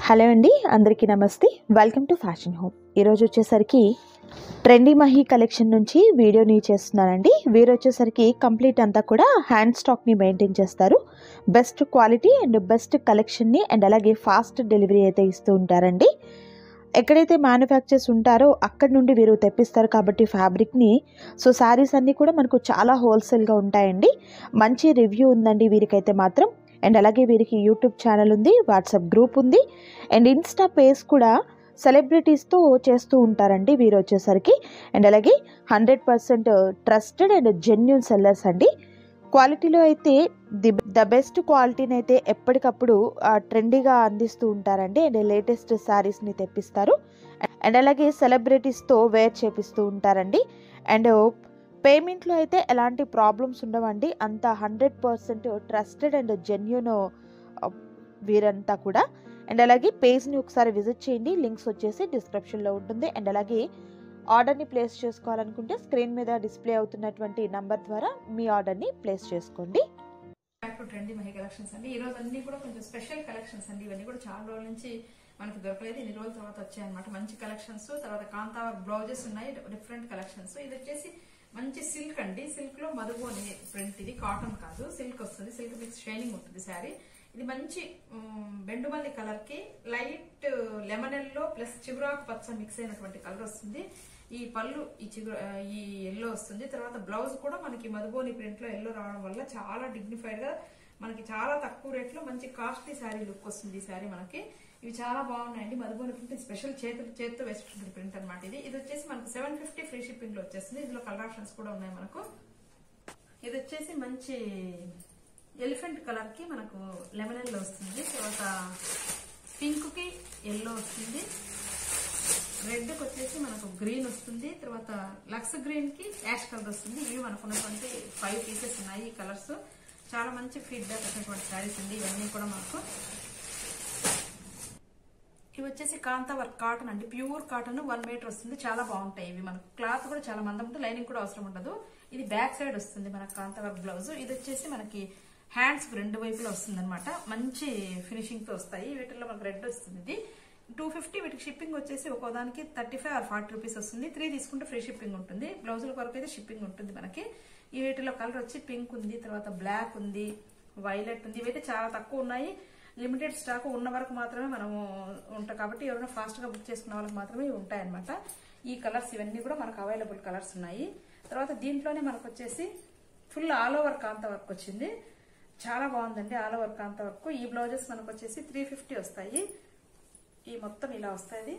hello అండి అందరికీ నమస్తే వెల్కమ్ టు ఫ్యాషన్ హోమ్ ఈరోజు వచ్చేసరికి ట్రెండీ మహీ కలెక్షన్ నుంచి వీడియోని చేస్తున్నానండి వీరు వచ్చేసరికి కంప్లీట్ అంతా కూడా హ్యాండ్ స్టాక్ని మెయింటైన్ చేస్తారు బెస్ట్ క్వాలిటీ అండ్ బెస్ట్ కలెక్షన్ని అండ్ అలాగే ఫాస్ట్ డెలివరీ అయితే ఇస్తూ ఉంటారండి ఎక్కడైతే మ్యానుఫ్యాక్చర్స్ ఉంటారో అక్కడి నుండి వీరు తెప్పిస్తారు కాబట్టి ఫ్యాబ్రిక్ని సో శారీస్ అన్నీ కూడా మనకు చాలా హోల్సేల్గా ఉంటాయండి మంచి రివ్యూ ఉందండి వీరికైతే మాత్రం అండ్ అలాగే వీరికి యూట్యూబ్ ఛానల్ ఉంది వాట్సాప్ గ్రూప్ ఉంది అండ్ ఇన్స్టా పేజ్ కూడా సెలబ్రిటీస్తో చేస్తూ ఉంటారండి వీరు వచ్చేసరికి అండ్ అలాగే hundred percent trusted and genuine sellers అండి క్వాలిటీలో అయితే ది ద బెస్ట్ క్వాలిటీని అయితే ఎప్పటికప్పుడు ట్రెండీగా అందిస్తూ ఉంటారండి అండ్ లేటెస్ట్ శారీస్ని తెప్పిస్తారు అండ్ అలాగే సెలబ్రిటీస్తో వేర్ చేపిస్తూ ఉంటారండి అండ్ పేమెంట్లో అయితే ఎలాంటి ప్రాబ్లమ్స్ ఉండవండి అంత hundred percent trusted and genuine వీరంతా కూడా అండ్ అలాగే పేజ్ని ఒకసారి విజిట్ చేయండి లింక్స్ వచ్చేసి డిస్క్రిప్షన్లో ఉంటుంది అండ్ అలాగే ఆర్డర్ని ప్లేస్ చేసుకోవాలనుకుంటే స్క్రీన్ మీద డిస్ప్లే అవుతున్నటువంటి నంబర్ ద్వారా మీ ఆర్డర్ని ప్లేస్ చేసుకోండి back to trendy Mahi collections అండి ఈ రోజు అన్ని కూడా కొంచెం స్పెషల్ కలెక్షన్స్ అండి ఇవన్నీ కూడా చాలా రోజుల నుంచి మనకి దొరకలేదు ఇన్ని రోజుల తర్వాత వచ్చాయన్నమాట మంచి కలెక్షన్స్ తర్వాత కాంతావర్ బ్లౌజెస్ ఉన్నాయి డిఫరెంట్ కలెక్షన్స్ ఇది వచ్చేసి మంచి సిల్క్ అండి సిల్క్ లో మధుబోని ప్రింట్ ఇది కాటన్ కాదు సిల్క్ వస్తుంది సిల్క్ మిక్స్ షైనింగ్ ఉంటుంది శారీ ఇది మంచి మ్, బెండుమల్లి కలర్ కి లైట్ లెమన్ ఎల్లో ప్లస్ చిగురాకు పచ్చ మిక్స్ అయినటువంటి కలర్ వస్తుంది ఈ పళ్ళు ఈ చిగురు ఆ, ఈ ఎల్లో వస్తుంది తర్వాత బ్లౌజ్ కూడా మనకి మధుబోని ప్రింట్ లో ఎల్లో రావడం వల్ల చాలా డిగ్నిఫైడ్ గా మనకి చాలా తక్కువ రేట్ లో మంచి కాస్ట్లీ శారీ లుక్ వస్తుంది ఈ శారీ మనకి ఇవి చాలా బాగున్నాయండి మధుబోని ప్రింట్ స్పెషల్ చేతులు చేతితో వేసుకుంటుంది ప్రింట్ అనమాట ఇది ఇది వచ్చేసి మనకు సెవెన్ ఫిఫ్టీ ఫ్రీ షిప్పింగ్ లో వచ్చేస్తుంది ఇందులో కలర్ ఆప్షన్స్ కూడా ఉన్నాయి మనకు ఇది వచ్చేసి మంచి ఎలిఫెంట్ కలర్ కి మనకు లెమన్ ఎల్లో వస్తుంది తర్వాత పింక్ కి ఎల్లో వస్తుంది రెడ్ కి వచ్చేసి మనకు గ్రీన్ వస్తుంది తర్వాత లక్స్ గ్రీన్ కి యాష్ కలర్ వస్తుంది ఇవి మనకు ఉన్నటువంటి ఫైవ్ పీసెస్ ఉన్నాయి ఈ కలర్స్ చాలా మంచి ఫీడ్బ్యాక్ వచ్చినటువంటి శారీస్ అండి ఇవన్నీ కూడా మనకు ఇవి వచ్చేసి కాంతా వర్క్ కాటన్ అండి ప్యూర్ కాటన్ వన్ మీటర్ వస్తుంది చాలా బాగుంటాయి ఇవి మనకు క్లాత్ కూడా చాలా మందం ఉంటుంది లైనింగ్ కూడా అవసరం ఉండదు ఇది బ్యాక్ సైడ్ వస్తుంది మనకు కాంతా వర్క్ బ్లౌజ్ ఇది వచ్చేసి మనకి హ్యాండ్స్ రెండు వైపులా వస్తుంది అనమాట మంచి ఫినిషింగ్ తో వస్తాయి వీటిల్లో మనకు రెడ్ వస్తుంది ఇది టూ ఫిఫ్టీ వీటికి షిప్పింగ్ వచ్చేసి ఒక్కోదానికి thirty five or forty rupees వస్తుంది త్రీ తీసుకుంటే ఫ్రీ షిప్పింగ్ ఉంటుంది బ్లౌజుల వరకు అయితే షిప్పింగ్ ఉంటుంది మనకి ఈ వీటిలో కలర్ వచ్చి పింక్ ఉంది తర్వాత బ్లాక్ ఉంది వైలెట్ ఉంది ఇవైతే చాలా తక్కువ ఉన్నాయి లిమిటెడ్ స్టాక్ ఉన్న వరకు మాత్రమే మనము ఉంటాం కాబట్టి ఎవరైనా ఫాస్ట్ గా బుక్ చేసుకున్న వాళ్ళకి మాత్రమే ఇవి ఉంటాయన్నమాట ఈ కలర్స్ ఇవన్నీ కూడా మనకు అవైలబుల్ కలర్స్ ఉన్నాయి తర్వాత దీంట్లోనే మనకు వచ్చేసి full all over kantha work వచ్చింది చాలా బాగుందండి ఆల్ ఓవర్ కాంత వర్క్ ఈ బ్లౌజెస్ మనకు వచ్చేసి త్రీ ఫిఫ్టీ వస్తాయి ఈ మొత్తం ఇలా వస్తాయి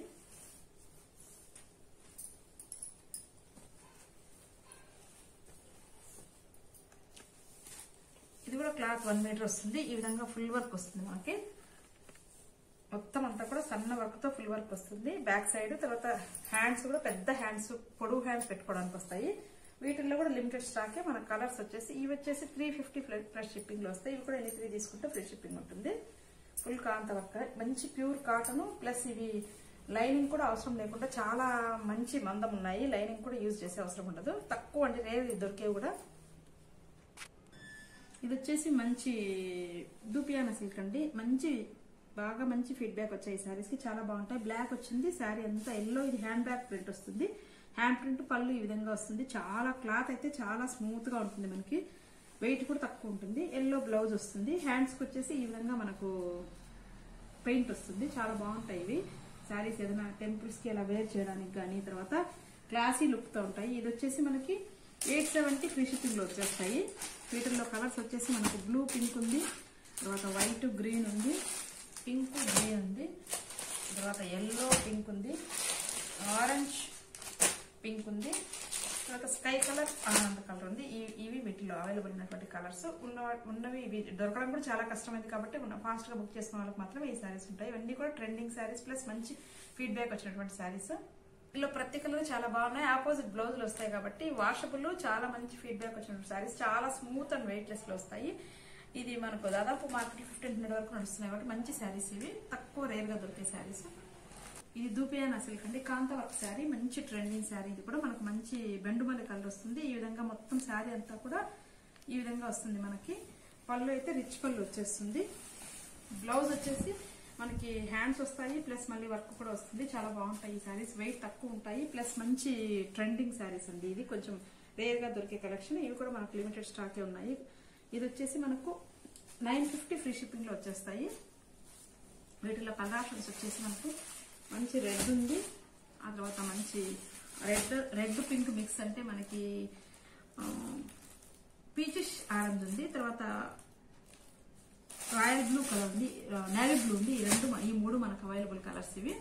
ఇది కూడా క్లాత్ వన్ మీటర్ వస్తుంది ఈ విధంగా ఫుల్ వర్క్ వస్తుంది మనకి మొత్తం అంతా కూడా సన్న వర్క్ తో ఫుల్ వర్క్ వస్తుంది బ్యాక్ సైడ్ తర్వాత హ్యాండ్స్ కూడా పెద్ద హ్యాండ్స్ పొడుగు హ్యాండ్స్ పెట్టుకోవడానికి వస్తాయి వీటిల్లో కూడా లిమిటెడ్ స్టాకే మన కలర్స్ వచ్చేసి ఇవి వచ్చేసి త్రీ ఫిఫ్టీ ప్లస్ షిప్పింగ్ లో వస్తాయి ఇవి కూడా ఎన్ని త్రీ తీసుకుంటే ఫ్రీ షిప్పింగ్ ఉంటుంది ఫుల్ కాంత వర్క్ మంచి ప్యూర్ కాటన్ ప్లస్ ఇవి లైనింగ్ కూడా అవసరం లేకుండా చాలా మంచి మందం ఉన్నాయి లైనింగ్ కూడా యూజ్ చేసే అవసరం ఉండదు తక్కువ అంటే రేర్ దొరికేవి కూడా ఇది వచ్చేసి మంచి దూపియానా సిల్క్ అండి మంచి బాగా మంచి ఫీడ్బ్యాక్ వచ్చాయి ఈ శారీస్ కి చాలా బాగుంటాయి బ్లాక్ వచ్చింది శారీ అంతా ఎల్లో ఇది హ్యాండ్ బ్యాగ్ ప్రింట్ వస్తుంది హ్యాండ్ ప్రింట్ పళ్ళు ఈ విధంగా వస్తుంది చాలా క్లాత్ అయితే చాలా స్మూత్ గా ఉంటుంది మనకి వెయిట్ కూడా తక్కువ ఉంటుంది ఎల్లో బ్లౌజ్ వస్తుంది హ్యాండ్స్ కి వచ్చేసి ఈ విధంగా మనకు పెయింట్ వస్తుంది చాలా బాగుంటాయి ఇవి శారీస్ ఏదైనా టెంపుల్స్ కి అలా వేర్ చేయడానికి కానీ తర్వాత క్లాసీ లుక్ తో ఉంటాయి ఇది వచ్చేసి మనకి ఎయిట్ సెవెంటీ ఫ్రీ షిప్పింగ్ లో వచ్చేస్తాయి వీటిల్లో కలర్స్ వచ్చేసి మనకు బ్లూ పింక్ ఉంది తర్వాత వైట్ గ్రీన్ ఉంది పింక్ గ్రీన్ ఉంది తర్వాత ఎల్లో పింక్ ఉంది ఆరెంజ్ పింక్ ఉంది తర్వాత స్కై కలర్ ఆనంద కలర్ ఉంది ఈ- ఇవి వీటిలో అవైలబుల్ ఉన్నటువంటి కలర్స్ ఉన్న ఉన్నవి ఇవి దొరకడం కూడా చాలా కష్టమైంది కాబట్టి ఉన్న ఫాస్ట్ గా బుక్ చేసుకున్న వాళ్ళకి మాత్రమే ఈ శారీస్ ఉంటాయి ఇవన్నీ కూడా ట్రెండింగ్ శారీస్ ప్లస్ మంచి ఫీడ్బ్యాక్ వచ్చినటువంటి శారీస్ ఇందులో ప్రతి కలర్ చాలా బాగున్నాయి ఆపోజిట్ బ్లౌజులు వస్తాయి కాబట్టి వాషబుల్ చాలా మంచి ఫీడ్బ్యాక్ వచ్చినటువంటి శారీస్ చాలా స్మూత్ అండ్ వెయిట్ లెస్ లో వస్తాయి ఇది మనకు దాదాపు మార్కెట్ ఫిఫ్టీన్ హండ్రెడ్ వరకు నడుస్తున్నాయి కాబట్టి మంచి శారీస్ ఇవి తక్కువ రేర్ గా దొరికే శారీస్ ఇది దూపియానా సిల్క్ అండి కాంత వర్క్ శారీ మంచి ట్రెండింగ్ శారీ ఇది కూడా మనకు మంచి బెండుమల్లి కలర్ వస్తుంది ఈ విధంగా మొత్తం శారీ అంతా కూడా ఈ విధంగా వస్తుంది మనకి పళ్ళు అయితే రిచ్ పళ్ళు వచ్చేస్తుంది బ్లౌజ్ వచ్చేసి మనకి హ్యాండ్స్ వస్తాయి ప్లస్ మళ్ళీ వర్క్ కూడా వస్తుంది చాలా బాగుంటాయి ఈ శారీస్ వెయిట్ తక్కువ ఉంటాయి ప్లస్ మంచి ట్రెండింగ్ శారీస్ అండి ఇది కొంచెం రేర్ గా దొరికే కలెక్షన్ ఇవి కూడా మనకు లిమిటెడ్ స్టాకే ఉన్నాయి ఇది వచ్చేసి మనకు నైన్ ఫిఫ్టీ ఫ్రీ షిప్పింగ్ లో వచ్చేస్తాయి వీటిలో కలర్ ఆప్షన్స్ వచ్చేసి మనకు మంచి రెడ్ ఉంది ఆ తర్వాత మంచి రెడ్ రెడ్ పింక్ మిక్స్ అంటే మనకి పీచిష్ ఆరెంజ్ ఉంది తర్వాత రాయల్ బ్లూ కలర్ ఉంది నేవీ బ్లూ ఉంది ఈ రెండు ఈ మూడు మనకు అవైలబుల్ కలర్స్ ఇవి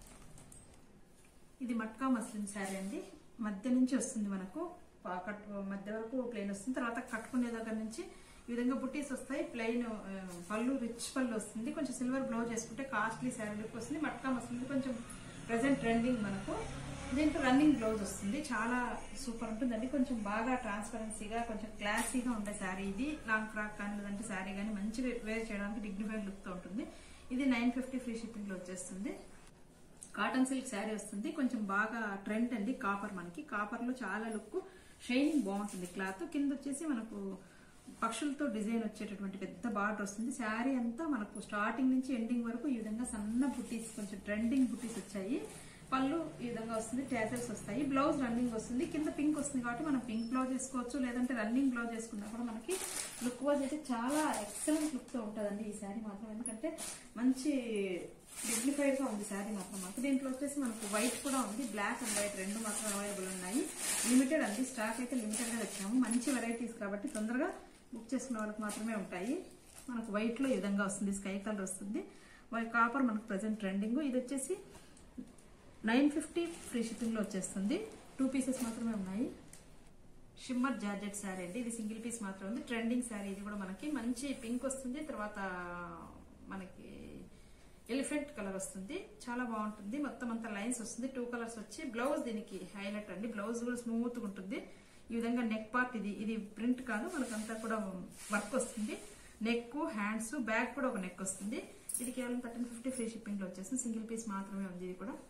ఇది మట్కా మస్లిన్ శారీ అండి మధ్య నుంచి వస్తుంది మనకు పా- కట్ మధ్య వరకు ప్లెయిన్ వస్తుంది తర్వాత కట్టుకునే దగ్గర నుంచి ఈ విధంగా బుట్టీస్ వస్తాయి ప్లెయిన్ పళ్ళు రిచ్ పళ్ళు వస్తుంది కొంచెం సిల్వర్ బ్లౌజ్ చేసుకుంటే కాస్ట్లీ శారీ లుక్ వస్తుంది మట్కా మస్లిన్ కొంచెం ప్రెసెంట్ ట్రెండింగ్ మనకు దీంట్లో రన్నింగ్ బ్లౌజ్ వస్తుంది చాలా సూపర్ ఉంటుందండి కొంచెం బాగా ట్రాన్స్పరెన్సీగా కొంచెం క్లాసీగా ఉండే శారీ ఇది లాంగ్ ఫ్రాక్ కానీ లేదంటే శారీ కానీ మంచి వేర్ చేయడానికి డిగ్నిఫైడ్ లుక్ తో ఉంటుంది ఇది నైన్ ఫిఫ్టీ ఫ్రీ షిప్పింగ్ లో వచ్చేస్తుంది కాటన్ సిల్క్ శారీ వస్తుంది కొంచెం బాగా ట్రెండ్ అండి కాపర్ మనకి కాపర్ లో చాలా లుక్ షైనింగ్ బాగుంటుంది క్లాత్ కింద వచ్చేసి మనకు పక్షులతో డిజైన్ వచ్చేటటువంటి పెద్ద బార్డర్ వస్తుంది శారీ అంతా మనకు స్టార్టింగ్ నుంచి ఎండింగ్ వరకు ఈ విధంగా సన్న బుట్టీస్ కొంచెం ట్రెండింగ్ బుట్టీస్ వచ్చాయి పళ్ళు ఈ విధంగా వస్తుంది ట్యాసెల్స్ వస్తాయి బ్లౌజ్ రన్నింగ్ వస్తుంది కింద పింక్ వస్తుంది కాబట్టి మనం పింక్ బ్లౌజ్ వేసుకోవచ్చు లేదంటే రన్నింగ్ బ్లౌజ్ వేసుకున్నా కూడా మనకి లుక్ వైజ్ అయితే చాలా ఎక్సలెంట్ లుక్ తో ఉంటుందండి ఈ శారీ మాత్రం ఎందుకంటే మంచి డిగ్నిఫైడ్ గా ఉంది శారీ మాత్రం మాకు దీంట్లో వచ్చేసి మనకు వైట్ కూడా ఉంది బ్లాక్ అండ్ వైట్ రెండు మాత్రం అవైలబుల్ ఉన్నాయి లిమిటెడ్ అండి స్టాక్ అయితే లిమిటెడ్ గా వచ్చాము మంచి వెరైటీస్ కాబట్టి తొందరగా బుక్ చేసుకున్న వాళ్ళకి మాత్రమే ఉంటాయి మనకు వైట్ లో ఈ విధంగా వస్తుంది స్కై కలర్ వస్తుంది వైట్ కాపర్ మనకు ప్రెసెంట్ ట్రెండింగ్ ఇది వచ్చేసి నైన్ ఫిఫ్టీ ఫ్రీ షిప్పింగ్ లో వచ్చేస్తుంది టూ పీసెస్ మాత్రమే ఉన్నాయి షిమ్మర్ జార్జెట్ శారీ అండి ఇది సింగిల్ పీస్ మాత్రం ఉంది ట్రెండింగ్ శారీ ఇది కూడా మనకి మంచి పింక్ వస్తుంది తర్వాత మనకి ఎలిఫెంట్ కలర్ వస్తుంది చాలా బాగుంటుంది మొత్తం అంతా లైన్స్ వస్తుంది టూ కలర్స్ వచ్చి బ్లౌజ్ దీనికి హైలైట్ అండి బ్లౌజ్ కూడా స్మూత్ గా ఉంటుంది ఈ విధంగా నెక్ పార్ట్ ఇది ఇది ప్రింట్ కాదు మనకంతా కూడా వర్క్ వస్తుంది నెక్ హ్యాండ్స్ బ్యాక్ కూడా ఒక నెక్ వస్తుంది ఇది కేవలం థర్టీన్ ఫిఫ్టీ ఫ్రీ షిప్పింగ్ లో వచ్చేసింది సింగిల్ పీస్ మాత్రమే ఉంది ఇది కూడా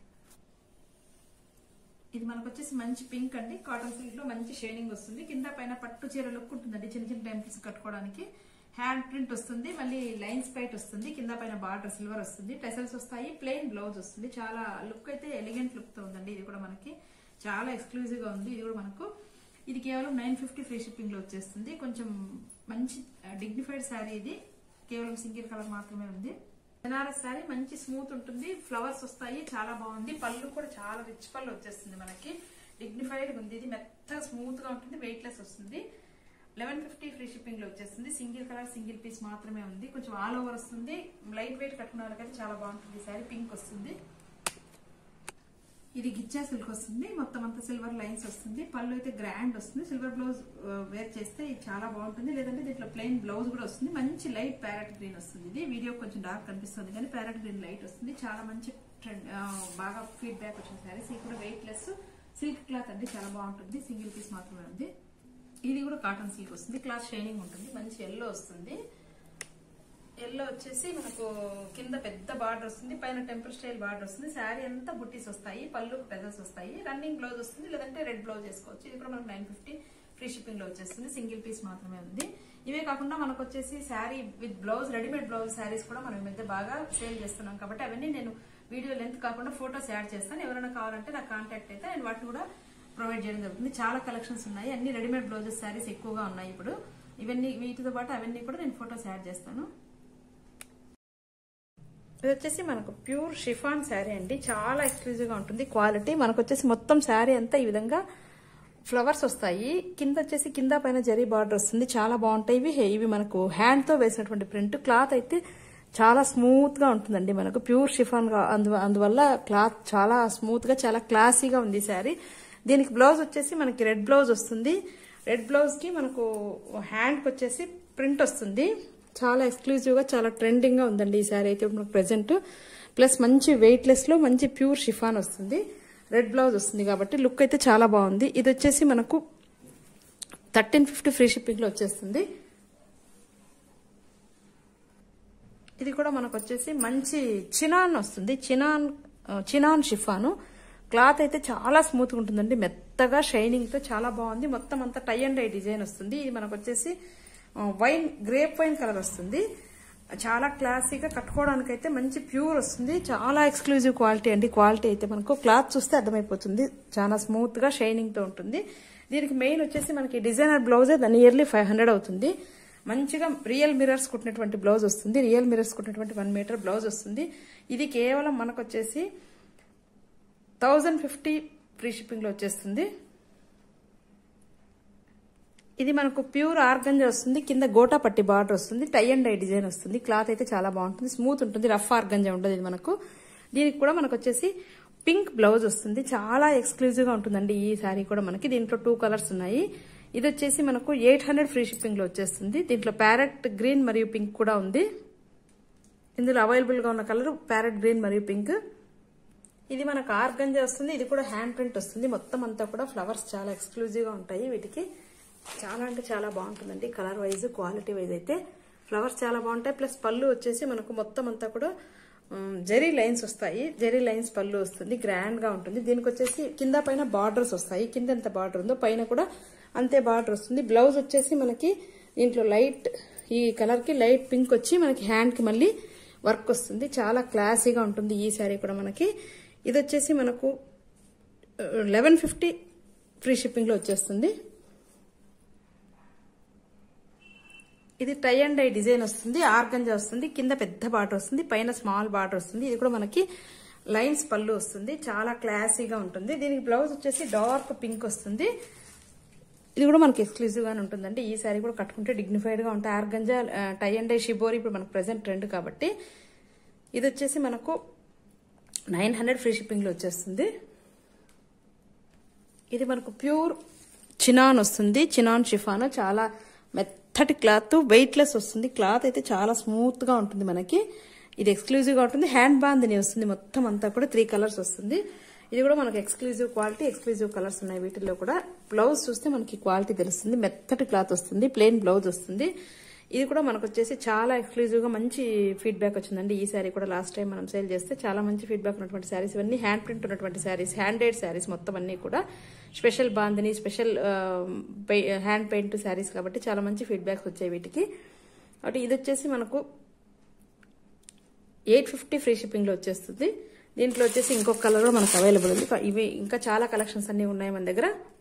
ఇది మనకు వచ్చేసి మంచి పింక్ అండి కాటన్ సిల్క్ లో మంచి షైనింగ్ వస్తుంది కింద పైన పట్టు చీర లుక్ ఉంటుందండి చిన్న చిన్న టెంపుల్స్ కట్టుకోవడానికి హ్యాండ్ ప్రింట్ వస్తుంది మళ్ళీ లైన్స్ పైట్ వస్తుంది కింద పైన బార్డర్ సిల్వర్ వస్తుంది టెసల్స్ వస్తాయి ప్లెయిన్ బ్లౌజ్ వస్తుంది చాలా లుక్ అయితే ఎలిగెంట్ లుక్ తో ఉందండి ఇది కూడా మనకి చాలా ఎక్స్క్లూజివ్ గా ఉంది ఇది కూడా మనకు ఇది కేవలం నైన్ ఫిఫ్టీ ఫ్రీ షిప్పింగ్ లో వచ్చేస్తుంది కొంచెం మంచి డిగ్నిఫైడ్ శారీ ఇది కేవలం సింగిల్ కలర్ మాత్రమే ఉంది బెనారస్ శారీ మంచి స్మూత్ ఉంటుంది ఫ్లవర్స్ వస్తాయి చాలా బాగుంది పళ్ళు కూడా చాలా రిచ్ పళ్ళు వచ్చేస్తుంది మనకి డిగ్నిఫైడ్ ఉంది ఇది మెత్తగా స్మూత్ గా ఉంటుంది వెయిట్ లెస్ వస్తుంది లెవెన్ ఫిఫ్టీ ఫ్రీ షిప్పింగ్ లో వచ్చేస్తుంది సింగిల్ కలర్ సింగిల్ పీస్ మాత్రమే ఉంది కొంచెం ఆల్ ఓవర్ వస్తుంది లైట్ వెయిట్ కట్టుకున్న వాళ్ళకైతే చాలా బాగుంటుంది ఈ శారీ పింక్ వస్తుంది ఇది గిచ్చా సిల్క్ వస్తుంది మొత్తం అంతా సిల్వర్ లైన్స్ వస్తుంది పళ్ళు అయితే గ్రాండ్ వస్తుంది సిల్వర్ బ్లౌజ్ వేర్ చేస్తే ఇది చాలా బాగుంటుంది లేదంటే దీంట్లో ప్లెయిన్ బ్లౌజ్ కూడా వస్తుంది మంచి లైట్ ప్యారెట్ గ్రీన్ వస్తుంది ఇది వీడియో కొంచెం డార్క్ కనిపిస్తుంది కానీ ప్యారెట్ గ్రీన్ లైట్ వస్తుంది చాలా మంచి ట్రెండ్ బాగా ఫీడ్బ్యాక్ వచ్చిన శారీస్ ఇది కూడా వెయిట్ లెస్ సిల్క్ క్లాత్ అండి చాలా బాగుంటుంది సింగిల్ పీస్ మాత్రమే ఉంది ఇది కూడా కాటన్ సిల్క్ వస్తుంది క్లాత్ షైనింగ్ ఉంటుంది మంచి ఎల్లో వస్తుంది ఎల్లో వచ్చేసి మనకు కింద పెద్ద బార్డర్ వస్తుంది పైన టెంపుల్ స్టైల్ బార్డర్ వస్తుంది శారీ అంతా బుట్టీస్ వస్తాయి పళ్ళు పెదల్స్ వస్తాయి రన్నింగ్ బ్లౌజ్ వస్తుంది లేదంటే రెడ్ బ్లౌజ్ వేసుకోవచ్చు ఇది కూడా మనకు నైన్ ఫిఫ్టీ ఫ్రీ షిప్పింగ్ లో వచ్చేస్తుంది సింగిల్ పీస్ మాత్రమే ఉంది ఇవే కాకుండా మనకు వచ్చేసి sari with blouse readymade blouse saris కూడా మనం ఈ మధ్య బాగా సేల్ చేస్తున్నాం కాబట్టి అవన్నీ నేను వీడియో లెంత్ కాకుండా ఫొటోస్ యాడ్ చేస్తాను ఎవరైనా కావాలంటే నాకు కాంటాక్ట్ అయితే నేను వాటిని కూడా ప్రొవైడ్ చేయడం జరుగుతుంది చాలా కలెక్షన్స్ ఉన్నాయి అన్ని రెడీమేడ్ బ్లౌజెస్ శారీస్ ఎక్కువగా ఉన్నాయి ఇప్పుడు ఇవన్నీ వీటితో పాటు అవన్నీ కూడా నేను ఫొటోస్ యాడ్ చేస్తాను ఇది వచ్చేసి మనకు ప్యూర్ షిఫాన్ శారీ అండి చాలా ఎక్స్క్లూజివ్ గా ఉంటుంది క్వాలిటీ మనకు వచ్చేసి మొత్తం శారీ అంతా ఈ విధంగా ఫ్లవర్స్ వస్తాయి కింద వచ్చేసి కింద పైన జరీ బార్డర్ వస్తుంది చాలా బాగుంటాయి ఇవి ఇవి మనకు హ్యాండ్ తో వేసినటువంటి ప్రింట్ క్లాత్ అయితే చాలా స్మూత్ గా ఉంటుందండి మనకు ప్యూర్ షిఫాన్ గా అందు అందువల్ల క్లాత్ చాలా స్మూత్ గా చాలా క్లాసీగా ఉంది ఈ శారీ దీనికి బ్లౌజ్ వచ్చేసి మనకి రెడ్ బ్లౌజ్ వస్తుంది రెడ్ బ్లౌజ్ కి మనకు హ్యాండ్ కి వచ్చేసి ప్రింట్ వస్తుంది చాలా ఎక్స్క్లూజివ్ గా చాలా ట్రెండింగ్ గా ఉందండి ఈ శారీ అయితే ఇప్పుడు మనకు ప్రెసెంట్ ప్లస్ మంచి వెయిట్ లెస్ లో మంచి ప్యూర్ షిఫాన్ వస్తుంది రెడ్ బ్లౌజ్ వస్తుంది కాబట్టి లుక్ అయితే చాలా బాగుంది ఇది వచ్చేసి మనకు థర్టీన్ ఫిఫ్టీ ఫ్రీ షిప్పింగ్ లో వచ్చేస్తుంది ఇది కూడా మనకు వచ్చేసి మంచి చినాన్ వస్తుంది చినాన్ ఆ, చినాన్ షిఫాను క్లాత్ అయితే చాలా స్మూత్ గా ఉంటుందండి మెత్తగా షైనింగ్ తో చాలా బాగుంది మొత్తం అంతా టై అండ్ డై డిజైన్ వస్తుంది ఇది మనకు వచ్చేసి ఆ, వైన్ గ్రేప్ వైన్ కలర్ వస్తుంది చాలా క్లాసీగా కట్టుకోవడానికి అయితే మంచి ప్యూర్ వస్తుంది చాలా ఎక్స్క్లూజివ్ క్వాలిటీ అండి క్వాలిటీ అయితే మనకు క్లాత్ చూస్తే అర్థమైపోతుంది చాలా స్మూత్ గా షైనింగ్ తో ఉంటుంది దీనికి మెయిన్ వచ్చేసి మనకి డిజైనర్ బ్లౌజే దాని ఇయర్లీ ఫైవ్ హండ్రెడ్ అవుతుంది మంచిగా రియల్ మిరర్స్ కుట్టినటువంటి బ్లౌజ్ వస్తుంది రియల్ మిరర్స్ కుట్టినటువంటి వన్ మీటర్ బ్లౌజ్ వస్తుంది ఇది కేవలం మనకు వచ్చేసి థౌజండ్ ఫిఫ్టీ ఫ్రీ షిప్పింగ్లో వచ్చేస్తుంది ఇది మనకు ప్యూర్ ఆర్గంజా వస్తుంది కింద గోటా పట్టి బార్డర్ వస్తుంది టై అండ్ డై డిజైన్ వస్తుంది క్లాత్ అయితే చాలా బాగుంటుంది స్మూత్ ఉంటుంది రఫ్ ఆర్గంజా ఉండదు ఇది మనకు దీనికి కూడా మనకు వచ్చేసి పింక్ బ్లౌజ్ వస్తుంది చాలా ఎక్స్క్లూజివ్ గా ఉంటుందండి ఈ శారీ కూడా మనకి దీంట్లో టూ కలర్స్ ఉన్నాయి ఇది వచ్చేసి మనకు ఎయిట్ హండ్రెడ్ ఫ్రీ షిప్పింగ్ లో వచ్చేస్తుంది దీంట్లో ప్యారెట్ గ్రీన్ మరియు పింక్ కూడా ఉంది ఇందులో అవైలబుల్ గా ఉన్న కలర్ ప్యారెట్ గ్రీన్ మరియు పింక్ ఇది మనకు ఆర్గంజా వస్తుంది ఇది కూడా హ్యాండ్ ప్రింట్ వస్తుంది మొత్తం అంతా కూడా ఫ్లవర్స్ చాలా ఎక్స్క్లూజివ్ గా ఉంటాయి వీటికి చాలా అంటే చాలా బాగుంటుందండి కలర్ వైజ్ క్వాలిటీ వైజ్ అయితే ఫ్లవర్స్ చాలా బాగుంటాయి ప్లస్ పళ్ళు వచ్చేసి మనకు మొత్తం అంతా కూడా జెరీ లైన్స్ వస్తాయి జెరీ లైన్స్ పళ్ళు వస్తుంది గ్రాండ్ గా ఉంటుంది దీనికి వచ్చేసి కింద పైన బార్డర్స్ వస్తాయి కింద ఎంత బార్డర్ ఉందో పైన కూడా అంతే బార్డర్ వస్తుంది బ్లౌజ్ వచ్చేసి మనకి దీంట్లో లైట్ ఈ కలర్ కి లైట్ పింక్ వచ్చి మనకి హ్యాండ్ కి మళ్ళీ వర్క్ వస్తుంది చాలా క్లాసీగా ఉంటుంది ఈ శారీ కూడా మనకి ఇది వచ్చేసి మనకు లెవెన్ ఫిఫ్టీ ఫ్రీ షిప్పింగ్ లో వచ్చేస్తుంది ఇది టై అండ్ డై డిజైన్ వస్తుంది ఆర్గంజా వస్తుంది కింద పెద్ద బార్డర్ వస్తుంది పైన స్మాల్ బార్డర్ వస్తుంది ఇది కూడా మనకి లైన్స్ పళ్ళు వస్తుంది చాలా క్లాసీగా ఉంటుంది దీనికి బ్లౌజ్ వచ్చేసి డార్క్ పింక్ వస్తుంది ఇది కూడా మనకి ఎక్స్క్లూజివ్ గానే ఉంటుందండి ఈ శారీ కూడా కట్టుకుంటే డిగ్నిఫైడ్ గా ఉంటాయి organza tie and dye shibori ఇప్పుడు మనకు ప్రెసెంట్ ట్రెండ్ కాబట్టి ఇది వచ్చేసి మనకు నైన్ హండ్రెడ్ ఫ్రీ షిప్పింగ్ లో వచ్చేస్తుంది ఇది మనకు ప్యూర్ చినాన్ వస్తుంది చినాన్ షిఫాన్ చాలా మెత్తటి క్లాత్ వెయిట్లెస్ వస్తుంది క్లాత్ అయితే చాలా స్మూత్ గా ఉంటుంది మనకి ఇది ఎక్స్క్లూజివ్ గా ఉంటుంది హ్యాండ్ బాందని వస్తుంది మొత్తం అంతా కూడా త్రీ కలర్స్ వస్తుంది ఇది కూడా మనకి ఎక్స్క్లూజివ్ క్వాలిటీ ఎక్స్క్లూజివ్ కలర్స్ ఉన్నాయి వీటిల్లో కూడా బ్లౌజ్ చూస్తే మనకి క్వాలిటీ తెలుస్తుంది మెత్తటి క్లాత్ వస్తుంది ప్లెయిన్ బ్లౌజ్ వస్తుంది ఇది కూడా మనకు వచ్చేసి చాలా ఎక్స్క్లూజివ్ గా మంచి ఫీడ్బ్యాక్ వచ్చిందండి ఈ శారీ కూడా లాస్ట్ టైం మనం సేల్ చేస్తే చాలా మంచి ఫీడ్బ్యాక్ ఉన్నటువంటి శారీస్ ఇవన్నీ హ్యాండ్ ప్రింట్ ఉన్నటువంటి శారీస్ హ్యాండెడ్ శారీస్ మొత్తం అన్ని కూడా special bandhani special hand paint saris కాబట్టి చాలా మంచి ఫీడ్బ్యాక్స్ వచ్చాయి వీటికి కాబట్టి ఇది వచ్చేసి మనకు ఎయిట్ ఫిఫ్టీ ఫ్రీ షిప్పింగ్ లో వచ్చేస్తుంది దీంట్లో వచ్చేసి ఇంకొక కలర్ కూడా మనకు అవైలబుల్ ఉంది ఇవి ఇంకా చాలా కలెక్షన్స్ అన్ని ఉన్నాయి మన దగ్గర